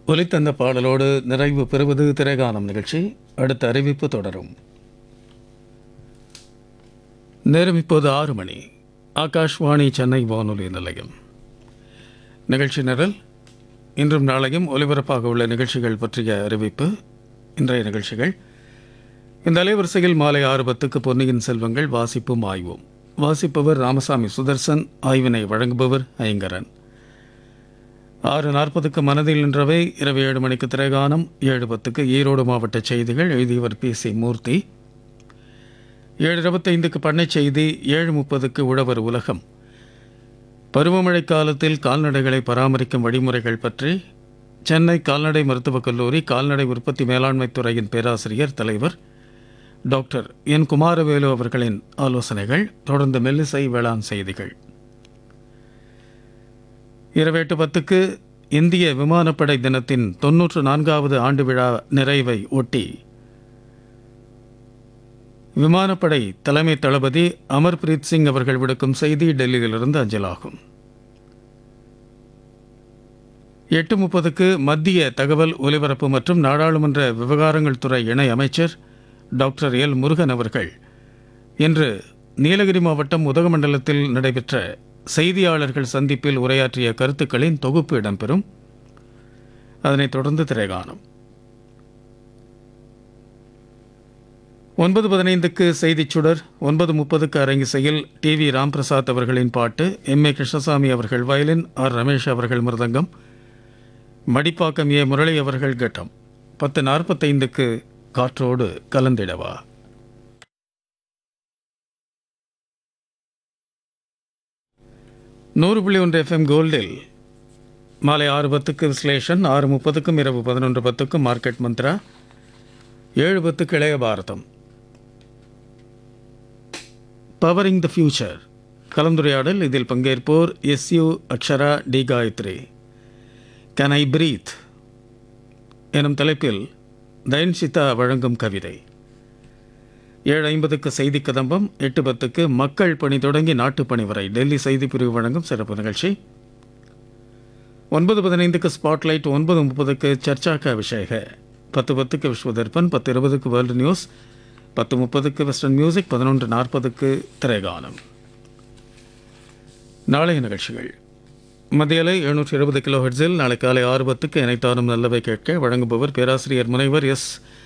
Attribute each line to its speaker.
Speaker 1: ஒலித்தந்த பாடலோடு நிறைவு பெறுவது திரைகானம் நிகழ்ச்சி அடுத்த அறிவிப்பு தொடரும் நேரம் இப்போது ஆறு மணி ஆகாஷ்வாணி சென்னை வானொலி நிலையம் நிகழ்ச்சி நிரல் இன்றும் நாளையும் ஒலிபரப்பாக உள்ள நிகழ்ச்சிகள் பற்றிய அறிவிப்பு இன்றைய நிகழ்ச்சிகள் இந்த அலைவரிசையில் மாலை ஆறு பத்துக்கு பொன்னியின் செல்வங்கள் வாசிப்பும் ஆய்வும் வாசிப்பவர் ராமசாமி சுதர்சன் ஆய்வினை வழங்குபவர் ஐங்கரன் ஆறு நாற்பதுக்கு மனதில் நின்றவை இரவு ஏழு மணிக்கு திரைகானம் ஏழு பத்துக்கு ஈரோடு மாவட்ட செய்திகள் எழுதியவர் பி சி மூர்த்தி ஏழு இருபத்தைந்துக்கு பண்ணை செய்தி ஏழு முப்பதுக்கு உழவர் உலகம் பருவமழை காலத்தில் கால்நடைகளை பராமரிக்கும் வழிமுறைகள் பற்றி சென்னை கால்நடை மருத்துவக் கல்லூரி கால்நடை உற்பத்தி மேலாண்மைத் துறையின் பேராசிரியர் தலைவர் டாக்டர் என் குமாரவேலு அவர்களின் ஆலோசனைகள் தொடர்ந்து மெல்லிசை வேளாண் செய்திகள் இரவு எட்டு பத்துக்கு இந்திய விமானப்படை தினத்தின் தொன்னூற்று நான்காவது ஆண்டு விழா நிறைவை ஒட்டி விமானப்படை தலைமை தளபதி அமர்பிரீத் சிங் அவர்கள் விடுக்கும் செய்தி டெல்லியிலிருந்து அஞ்சலாகும் எட்டு முப்பதுக்கு மத்திய தகவல் ஒலிபரப்பு மற்றும் நாடாளுமன்ற விவகாரங்கள் துறை இணை அமைச்சர் டாக்டர் எல் முருகன் அவர்கள் இன்று நீலகிரி மாவட்டம் உதகமண்டலத்தில் நடைபெற்ற செய்தியாளர்கள் சந்திப்பில் உரையாற்றிய கருத்துக்களின் தொகுப்பு இடம்பெறும் அதனைத் தொடர்ந்து திரைகாணும் ஒன்பது பதினைந்துக்கு செய்திச் சுடர் ஒன்பது முப்பதுக்கு அரங்கிசையில் டி வி ராம்பிரசாத் அவர்களின் பாட்டு எம் ஏ கிருஷ்ணசாமி அவர்கள் வயலின் ஆர் ரமேஷ் அவர்கள் மிருதங்கம் மடிப்பாக்கம் ஏ முரளி அவர்கள் கட்டம் பத்து நாற்பத்தைந்துக்கு காற்றோடு கலந்திடவா நூறு புள்ளி ஒன்று எஃப்எம் கோல்டில் மாலை ஆறு பத்துக்கு விஸ்லேஷன் ஆறு முப்பதுக்கும் இரவு பதினொன்று பத்துக்கும் மார்க்கெட் மந்த்ரா ஏழு பத்துக்கு இளைய பாரதம் பவரிங் த ஃபியூச்சர் கலந்துரையாடல் இதில் பங்கேற்போர் S U Akshara D Gayathri can I breathe எனும் தலைப்பில் தயன்சிதா வழங்கும் கவிதை ஏழு ஐம்பதுக்கு செய்தி கதம்பம் எட்டு பத்துக்கு மக்கள் பணி தொடங்கி நாட்டுப்பணி வரை டெல்லி செய்தி பிரிவு வழங்கும் சிறப்பு நிகழ்ச்சி ஒன்பது பதினைந்துக்கு ஸ்பாட்லைட் ஒன்பது முப்பதுக்கு சர்ச்சாக்க அபிஷேக பத்து பத்துக்கு விஸ்வதர்பன் பத்து இருபதுக்கு வேர்ல்டு நியூஸ் பத்து முப்பதுக்கு வெஸ்டர்ன் மியூசிக் பதினொன்று நாற்பதுக்கு திரைகானம் நாளைய நிகழ்ச்சிகள் மத்தியலை எழுநூற்றி இருபது கிலோ ஹெட்ஸில் நாளை காலை ஆறு பத்துக்கு இணைத்தாரும் நல்லவை கேட்க வழங்குபவர் பேராசிரியர் முனைவர் எஸ்